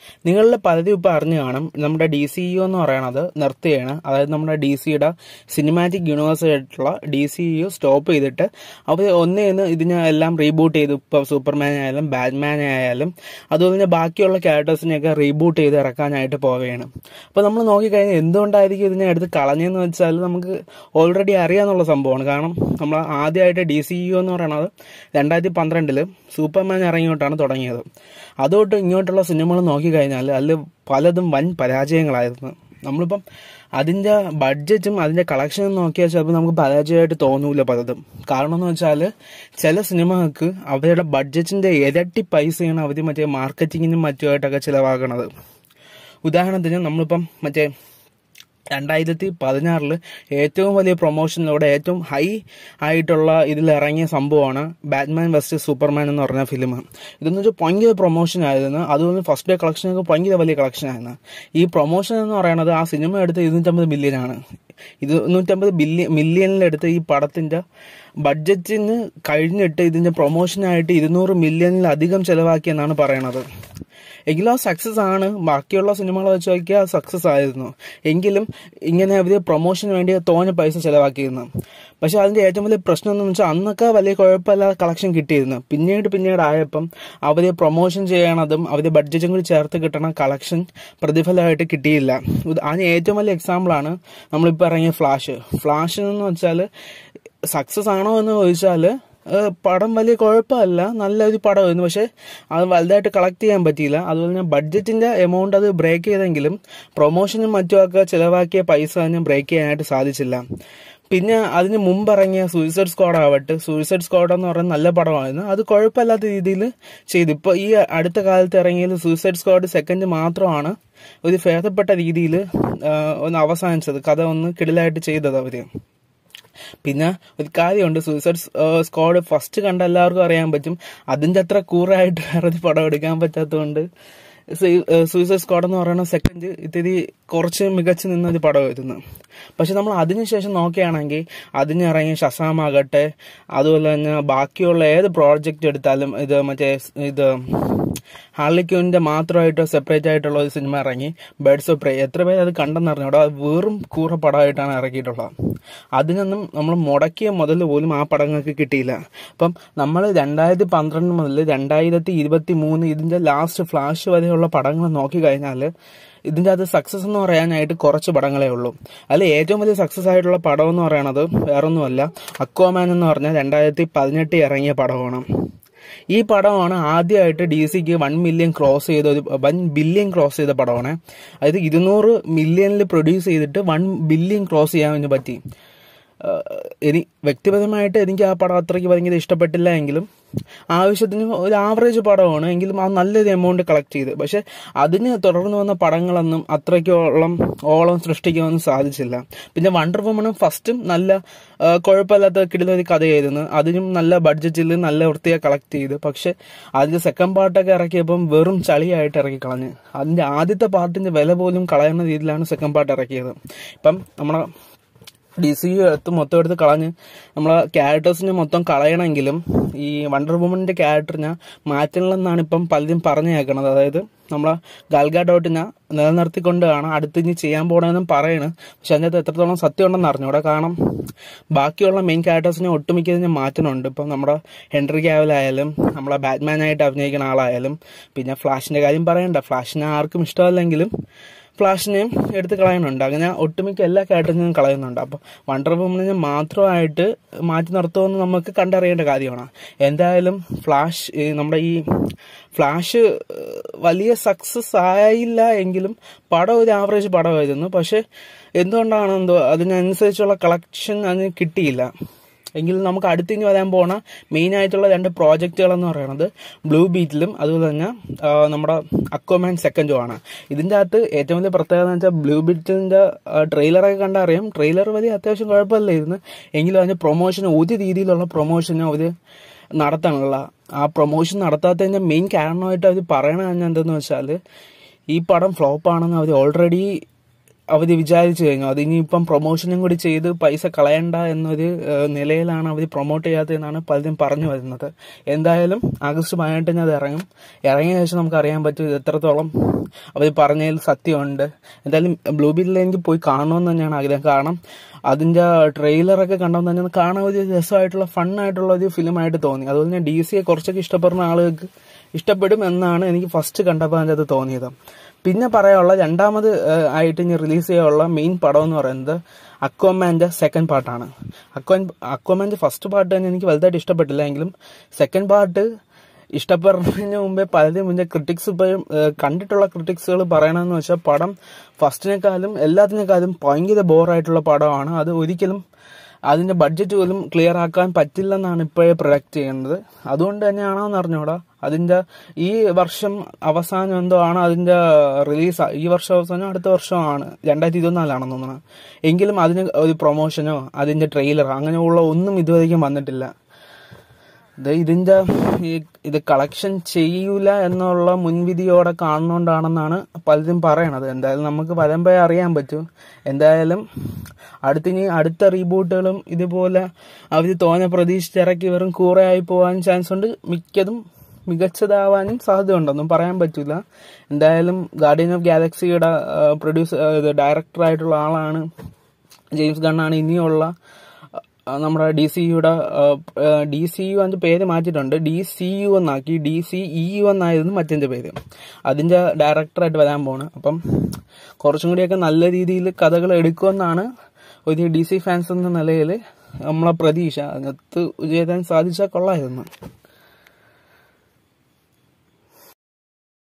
നിങ്ങളിൽ പലരും ഇപ്പോൾ അറിഞ്ഞു കാണും നമ്മുടെ ഡി സി യു എന്ന് പറയണത് നിർത്തുകയാണ് അതായത് നമ്മുടെ ഡി സിയുടെ സിനിമാറ്റിക് യൂണിവേഴ്സ് ആയിട്ടുള്ള ഡി സി യു സ്റ്റോപ്പ് ചെയ്തിട്ട് അവർ ഒന്നേന്ന് ഇതിനെ എല്ലാം റീബൂട്ട് ചെയ്തു ഇപ്പോൾ സൂപ്പർമാൻ ആയാലും ബാറ്റ്മാൻ ആയാലും അതുപോലെ തന്നെ ബാക്കിയുള്ള ക്യാരക്ടേഴ്സിനെയൊക്കെ റീബൂട്ട് ചെയ്ത് ഇറക്കാനായിട്ട് പോവുകയാണ് അപ്പോൾ നമ്മൾ നോക്കിക്കഴിഞ്ഞാൽ എന്തുകൊണ്ടായിരിക്കും ഇതിനെ എടുത്ത് കളഞ്ഞതെന്ന് വെച്ചാൽ നമുക്ക് ഓൾറെഡി അറിയാന്നുള്ള സംഭവമാണ് കാരണം നമ്മൾ ആദ്യമായിട്ട് ഡി സി യു എന്ന് പറയുന്നത് രണ്ടായിരത്തി പന്ത്രണ്ടില് സൂപ്പർമാൻ ഇറങ്ങിയോട്ടാണ് തുടങ്ങിയത് അതുകൊണ്ട് ഇങ്ങോട്ടുള്ള സിനിമകൾ നോക്കിക്കഴിഞ്ഞാൽ അതിൽ പലതും വൻ പരാജയങ്ങളായിരുന്നു നമ്മളിപ്പം അതിൻ്റെ ബഡ്ജറ്റും അതിൻ്റെ കളക്ഷനും നോക്കിയാൽ ചിലപ്പോൾ നമുക്ക് പരാജയമായിട്ട് തോന്നൂല പലതും കാരണം എന്ന് വെച്ചാൽ ചില സിനിമകൾക്ക് അവരുടെ ബഡ്ജറ്റിൻ്റെ ഇരട്ടി പൈസയാണ് അവർ മറ്റേ മാർക്കറ്റിങ്ങിനും മറ്റുമായിട്ടൊക്കെ ചിലവാക്കണത് ഉദാഹരണത്തിന് നമ്മളിപ്പം മറ്റേ രണ്ടായിരത്തി പതിനാറിൽ ഏറ്റവും വലിയ പ്രൊമോഷനിലൂടെ ഏറ്റവും ഹൈ ആയിട്ടുള്ള ഇതിൽ ഇറങ്ങിയ സംഭവമാണ് ബാറ്റ്മാൻ വെസ്റ്റ് സൂപ്പർമാൻ എന്ന് പറഞ്ഞ ഫിലിം ഇതെന്ന് വെച്ചാൽ ഭയങ്കര പ്രൊമോഷൻ ആയിരുന്നു അതുപോലെ ഫസ്റ്റ് ഡേ കളക്ഷനൊക്കെ ഭയങ്കര വലിയ കളക്ഷൻ ആയിരുന്നു ഈ പ്രൊമോഷൻ എന്ന് പറയുന്നത് ആ സിനിമ എടുത്ത് ഇരുന്നൂറ്റമ്പത് മില്യൺ ആണ് ഇരുന്നൂറ്റമ്പത് ബില്യൺ മില്യണിലെടുത്ത് ഈ പടത്തിന്റെ ബഡ്ജറ്റിന് കഴിഞ്ഞിട്ട് ഇതിന്റെ പ്രൊമോഷനായിട്ട് ഇരുന്നൂറ് മില്യണിലധികം ചെലവാക്കിയെന്നാണ് പറയണത് എങ്കിലും ആ സക്സസ് ആണ് ബാക്കിയുള്ള സിനിമകൾ വെച്ച് നോക്കിയാൽ സക്സസ് ആയിരുന്നു എങ്കിലും ഇങ്ങനെ അവർ പ്രൊമോഷന് വേണ്ടി തോനെ പൈസ ചെലവാക്കിയിരുന്നു പക്ഷെ അതിന്റെ ഏറ്റവും വലിയ പ്രശ്നം എന്ന് വെച്ചാൽ അന്നൊക്കെ വലിയ കുഴപ്പമില്ലാതെ കളക്ഷൻ കിട്ടിയിരുന്നു പിന്നീട് പിന്നീട് ആയപ്പം അവർ പ്രൊമോഷൻ ചെയ്യണതും അവർ ബഡ്ജറ്റും കൂടി ചേർത്ത് കിട്ടണ കളക്ഷൻ പ്രതിഫലമായിട്ട് കിട്ടിയില്ല ഇത് അതിന് ഏറ്റവും വലിയ എക്സാമ്പിളാണ് നമ്മളിപ്പോൾ ഇറങ്ങിയ ഫ്ലാഷ് ഫ്ലാഷ് എന്ന് വെച്ചാൽ സക്സസ് ആണോ എന്ന് ചോദിച്ചാൽ ഏഹ് പടം വലിയ കുഴപ്പമല്ല നല്ലൊരു പടമായിരുന്നു പക്ഷെ അത് വലുതായിട്ട് കളക്ട് ചെയ്യാൻ പറ്റിയില്ല അതുപോലെ തന്നെ ബഡ്ജറ്റിന്റെ എമൗണ്ട് അത് ബ്രേക്ക് ചെയ്തെങ്കിലും പ്രൊമോഷനും മറ്റുമൊക്കെ ചിലവാക്കിയ പൈസ തന്നെ ബ്രേക്ക് ചെയ്യാനായിട്ട് സാധിച്ചില്ല പിന്നെ അതിന് മുമ്പ് ഇറങ്ങിയ സൂയിസൈഡ് സ്ക്വാഡ് ആവട്ടെ സൂയിസൈഡ് സ്ക്വാഡ് എന്ന് പറയുന്നത് നല്ല പടമായിരുന്നു അത് കുഴപ്പമില്ലാത്ത രീതിയിൽ ചെയ്തു ഇപ്പോൾ ഈ അടുത്ത കാലത്ത് ഇറങ്ങിയത് സൂയിസൈഡ് സ്ക്വാഡ് സെക്കൻഡ് മാത്രമാണ് ഒരു ഭേദപ്പെട്ട രീതിയിൽ ഒന്ന് അവസാനിച്ചത് കഥ ഒന്ന് കിടിലായിട്ട് ചെയ്തത് അവര് പിന്നെ ഒരു കാര്യമുണ്ട് സൂയിസൈഡ് സ്ക്വാഡ് ഫസ്റ്റ് കണ്ട എല്ലാവർക്കും അറിയാൻ പറ്റും അതിന്റെ അത്ര കൂറായിട്ട് വേറെ ഒരു പടം എടുക്കാൻ പറ്റാത്തതുകൊണ്ട് സൂയിസൈഡ് സ്ക്വാഡ് എന്ന് പറയുന്ന സെക്കൻഡ് ഇത്തിരി കുറച്ച് മികച്ചു നിന്ന ഒരു പടമായിരുന്നു പക്ഷെ നമ്മൾ അതിനുശേഷം നോക്കുകയാണെങ്കിൽ അതിനിറങ്ങിയ ഷസാമാകട്ടെ അതുപോലെ തന്നെ ബാക്കിയുള്ള ഏത് പ്രോജക്റ്റ് എടുത്താലും ഇത് മറ്റേ ഇത് ഹാർലിക്യൂവിന്റെ മാത്രമായിട്ട് സെപ്പറേറ്റ് ആയിട്ടുള്ള ഒരു സിനിമ ഇറങ്ങി ബേഡ്സ് ഓഫ് പ്രേ എത്ര പേര് അത് കണ്ടെന്ന് അറിഞ്ഞൂടാ അത് വെറും കൂറ പടമായിട്ടാണ് ഇറക്കിയിട്ടുള്ളത് അതിനൊന്നും നമ്മൾ മുടക്കിയ മുതൽ പോലും ആ പടങ്ങൾക്ക് കിട്ടിയില്ല അപ്പം നമ്മൾ രണ്ടായിരത്തി പന്ത്രണ്ട് മുതൽ രണ്ടായിരത്തി ഇരുപത്തി മൂന്ന് ഇതിന്റെ ലാസ്റ്റ് ഫ്ലാഷ് വരെയുള്ള പടങ്ങൾ നോക്കിക്കഴിഞ്ഞാൽ ഇതിന്റെ അത് സക്സസ് എന്ന് പറയാനായിട്ട് കുറച്ച് പടങ്ങളേ ഉള്ളൂ അതിൽ ഏറ്റവും വലിയ സക്സസ് ആയിട്ടുള്ള പടം എന്ന് പറയുന്നത് വേറൊന്നുമല്ല അക്വാമാൻ എന്ന് പറഞ്ഞ രണ്ടായിരത്തി പതിനെട്ട് ഇറങ്ങിയ പടമാണ് ഈ പടമാണ് ആദ്യമായിട്ട് ഡി സിക്ക് വൺ മില്യൺ ക്രോസ് ചെയ്ത ഒരു വൺ ബില്യൺ ക്രോസ് ചെയ്ത പടമാണ് അതായത് ഇരുന്നൂറ് മില്യണിൽ പ്രൊഡ്യൂസ് ചെയ്തിട്ട് വൺ ബില്യൺ ക്രോസ് ചെയ്യാൻ വേണ്ടി പറ്റി എനി വ്യക്തിപരമായിട്ട് എനിക്ക് ആ പടം അത്രയ്ക്ക് ഭയങ്കര ഇഷ്ടപ്പെട്ടില്ല എങ്കിലും ആവശ്യത്തിന് ഒരു ആവറേജ് പടമാണ് എങ്കിലും ആ നല്ലൊരു എമൗണ്ട് കളക്ട് ചെയ്ത് പക്ഷെ അതിന് തുടർന്ന് വന്ന പടങ്ങളൊന്നും അത്രയ്ക്കോളം ഓളം സൃഷ്ടിക്കാനൊന്നും സാധിച്ചില്ല പിന്നെ വണ്ടർ വുമണും ഫസ്റ്റും നല്ല കുഴപ്പമില്ലാത്ത കിടിലൊരു കഥയായിരുന്നു അതിനും നല്ല ബഡ്ജറ്റിൽ നല്ല വൃത്തിയായി കളക്ട് ചെയ്ത് പക്ഷെ അതിന്റെ സെക്കൻഡ് പാർട്ടൊക്കെ ഇറക്കിയപ്പം വെറും ചളിയായിട്ട് ഇറക്കി കളഞ്ഞ് അതിന്റെ ആദ്യത്തെ പാർട്ടിന്റെ വില പോലും കളയുന്ന രീതിയിലാണ് സെക്കൻഡ് പാർട്ട് ഇറക്കിയത് ഇപ്പം നമ്മുടെ ഡി സി യു എടുത്ത് മൊത്തം എടുത്ത് കളഞ്ഞ് നമ്മളെ ക്യാരക്ടേഴ്സിനെ മൊത്തം കളയണമെങ്കിലും ഈ വണ്ടർ വുമണിന്റെ ക്യാരക്ടറിനെ മാറ്റണമെന്നാണ് ഇപ്പം പലരും പറഞ്ഞു കേൾക്കണത് അതായത് നമ്മളെ ഗാൽഗാ ഡോട്ടിനെ നിലനിർത്തിക്കൊണ്ടാണ് അടുത്ത് ഇനി ചെയ്യാൻ പോകണമെന്നും പറയണ് പക്ഷെ അതിനകത്ത് എത്രത്തോളം സത്യം ഉണ്ടെന്ന് അറിഞ്ഞൂടെ കാരണം ബാക്കിയുള്ള മെയിൻ ക്യാരക്ടേഴ്സിനെ ഒട്ടുമിക്കതിനെ മാറ്റുന്നുണ്ട് ഇപ്പം നമ്മുടെ ഹെൻറി ക്യാവലായാലും നമ്മളെ ബാറ്റ്മാനായിട്ട് അഭിനയിക്കുന്ന ആളായാലും പിന്നെ ഫ്ലാഷിന്റെ കാര്യം പറയണ്ട ഫ്ലാഷിനെ ആർക്കും ഇഷ്ടമല്ലെങ്കിലും ഫ്ലാഷിനെയും എടുത്ത് കളയുന്നുണ്ട് അങ്ങനെ ഒട്ടുമിക്ക എല്ലാ ക്യാരക്ടറിനെയും കളയുന്നുണ്ട് അപ്പോൾ വണ്ടർ വുമണിനെ മാത്രമായിട്ട് മാറ്റി നിർത്തുമെന്ന് നമുക്ക് കണ്ടറിയേണ്ട കാര്യമാണ് എന്തായാലും ഫ്ലാഷ് ഈ നമ്മുടെ ഈ ഫ്ലാഷ് വലിയ സക്സസ് ആയില്ല എങ്കിലും പടം ഒരു ആവറേജ് പടമായിരുന്നു പക്ഷെ എന്തുകൊണ്ടാണ് എന്തോ അതിനനുസരിച്ചുള്ള കളക്ഷൻ അതിന് കിട്ടിയില്ല എങ്കിലും നമുക്ക് അടുത്തിനി വരാൻ പോണ മെയിൻ ആയിട്ടുള്ള രണ്ട് പ്രോജക്റ്റുകൾ എന്ന് പറയുന്നത് ബ്ലൂ ബീറ്റിലും അതുപോലെ തന്നെ ആ, നമ്മുടെ അക്വമാൻ സെക്കൻഡും ആണ് ഇതിന്റെ അകത്ത് ഏറ്റവും വലിയ പ്രത്യേകത എന്ന് വെച്ചാൽ ബ്ലൂ ബീറ്റിന്റെ ട്രെയിലറൊക്കെ കണ്ടറിയാം ട്രെയിലർ വലിയ അത്യാവശ്യം കുഴപ്പമില്ലായിരുന്നു എങ്കിലും അതിന്റെ പ്രൊമോഷൻ ഒരു രീതിയിലുള്ള പ്രൊമോഷനും അവര് നടത്താനുള്ള ആ പ്രൊമോഷൻ നടത്താത്തതിന്റെ മെയിൻ കാരണമായിട്ട് അവർ പറയണത് തന്നെ എന്തെന്ന് വെച്ചാൽ ഈ പടം ഫ്ലോപ്പ് ആണെന്ന് അവർ ഓൾറെഡി അവർ വിചാരിച്ചു കഴിഞ്ഞു അത് ഇനിയിപ്പം പ്രൊമോഷനും കൂടി ചെയ്ത് പൈസ കളയണ്ട എന്നൊരു ഏഹ്, നിലയിലാണ് അവർ പ്രൊമോട്ട് ചെയ്യാത്തതെന്നാണ് പലരും പറഞ്ഞു വരുന്നത് എന്തായാലും ആഗസ്റ്റ് പതിനെട്ടിന് അത് ഇറങ്ങും ഇറങ്ങിയ ശേഷം നമുക്ക് അറിയാൻ പറ്റും ഇത് എത്രത്തോളം അവർ പറഞ്ഞതിൽ സത്യമുണ്ട് എന്തായാലും ബ്ലൂ ബില്ലിൽ എനിക്ക് പോയി കാണണമെന്ന് തന്നെയാണ് ആഗ്രഹം കാരണം അതിന്റെ ട്രെയിലറൊക്കെ കണ്ടപ്പോൾ തന്നെ അത് കാണാൻ ഒരു രസമായിട്ടുള്ള ഫണ്ണായിട്ടുള്ള ഒരു ഫിലിമായിട്ട് തോന്നി അതുപോലെ തന്നെ ഡി സിയെ കുറച്ചൊക്കെ ഇഷ്ടപ്പെടുന്ന ആളുകൾക്ക് ഇഷ്ടപ്പെടും എന്നാണ് എനിക്ക് ഫസ്റ്റ് കണ്ടപ്പോൾ അതിൻ്റെ അത് തോന്നിയത് പിന്നെ പറയാനുള്ള രണ്ടാമത് ഏഹ്, ആയിട്ട് ഇനി റിലീസ് ചെയ്യാനുള്ള മെയിൻ പടം എന്ന് പറയുന്നത് അക്വമാൻ്റെ സെക്കൻഡ് പാർട്ടാണ് അക്വൻ അക്വമാൻ്റെ ഫസ്റ്റ് പാർട്ട് തന്നെ എനിക്ക് വലുതായിട്ട് ഇഷ്ടപ്പെട്ടില്ല എങ്കിലും സെക്കൻഡ് പാർട്ട് ഇഷ്ടപ്പെടുന്നതിന് മുമ്പേ പലരും മുന്നേ ക്രിട്ടിക്സ് ഇപ്പോഴും ഏഹ്, കണ്ടിട്ടുള്ള ക്രിട്ടിക്സുകൾ പറയണമെന്ന് വെച്ചാൽ പടം ഫസ്റ്റിനേക്കാളും എല്ലാത്തിനേക്കാളും ഭയങ്കര ബോറായിട്ടുള്ള പടമാണ് അത് ഒരിക്കലും അതിന്റെ ബഡ്ജറ്റ് പോലും ക്ലിയർ ആക്കാൻ പറ്റില്ലെന്നാണ് ഇപ്പോഴേ പ്രൊഡക്റ്റ് ചെയ്യുന്നത് അതുകൊണ്ട് തന്നെയാണോ എന്ന് അറിഞ്ഞൂടാ അതിന്റെ ഈ വർഷം അവസാനം എന്തോ ആണ് അതിന്റെ റിലീസ് ഈ വർഷം അവസാനം അടുത്ത വർഷമാണ് രണ്ടായിരത്തി ഇരുപത്തിനാലാണെന്ന് തോന്നുന്നത് എങ്കിലും അതിന് ഒരു പ്രൊമോഷനോ അതിന്റെ ട്രെയിലറോ അങ്ങനെയുള്ള ഒന്നും ഇതുവരേക്കും വന്നിട്ടില്ല ഇത് ഇതിന്റെ ഈ ഇത് കളക്ഷൻ ചെയ്യൂല എന്നുള്ള മുൻവിധിയോടെ കാണുന്നോണ്ടാണെന്നാണ് പലരും പറയണത് എന്തായാലും നമുക്ക് വരുമ്പോഴേ അറിയാൻ പറ്റും എന്തായാലും അടുത്തിനി അടുത്ത റീബൂട്ടുകളും ഇതുപോലെ അവർ തോന്നെ പ്രതീക്ഷിച്ചിറക്കി വെറും കൂറെ ആയി പോകാൻ ചാൻസ് ഉണ്ട് മിക്കതും മികച്ചതാവാനും സാധ്യത ഉണ്ടെന്നും പറയാൻ പറ്റില്ല എന്തായാലും ഗാർഡിയൻ ഓഫ് ഗാലക്സിയുടെ പ്രൊഡ്യൂസർ ഡയറക്ടർ ആയിട്ടുള്ള ആളാണ് ജെയിംസ് ഗണ്ണാണ് ഇനിയുള്ള ആ, നമ്മുടെ ഡി സി യുടെ ഡി സി യു അതിന്റെ പേര് മാറ്റിയിട്ടുണ്ട് ഡി സി യു എന്നാക്കി ഡി സി ഇ യു എന്നായിരുന്നു മറ്റേ പേര് അതിന്റെ ഡയറക്ടറായിട്ട് വരാൻ പോണ് അപ്പം കുറച്ചും കൂടിയൊക്കെ നല്ല രീതിയിൽ കഥകൾ എടുക്കുമെന്നാണ് ഒരു ഡി സി ഫാൻസ് എന്ന നിലയിൽ നമ്മളെ പ്രതീക്ഷ അതിനകത്ത് വിജയിക്കാൻ സാധിച്ചാൽ കൊള്ളായിരുന്നു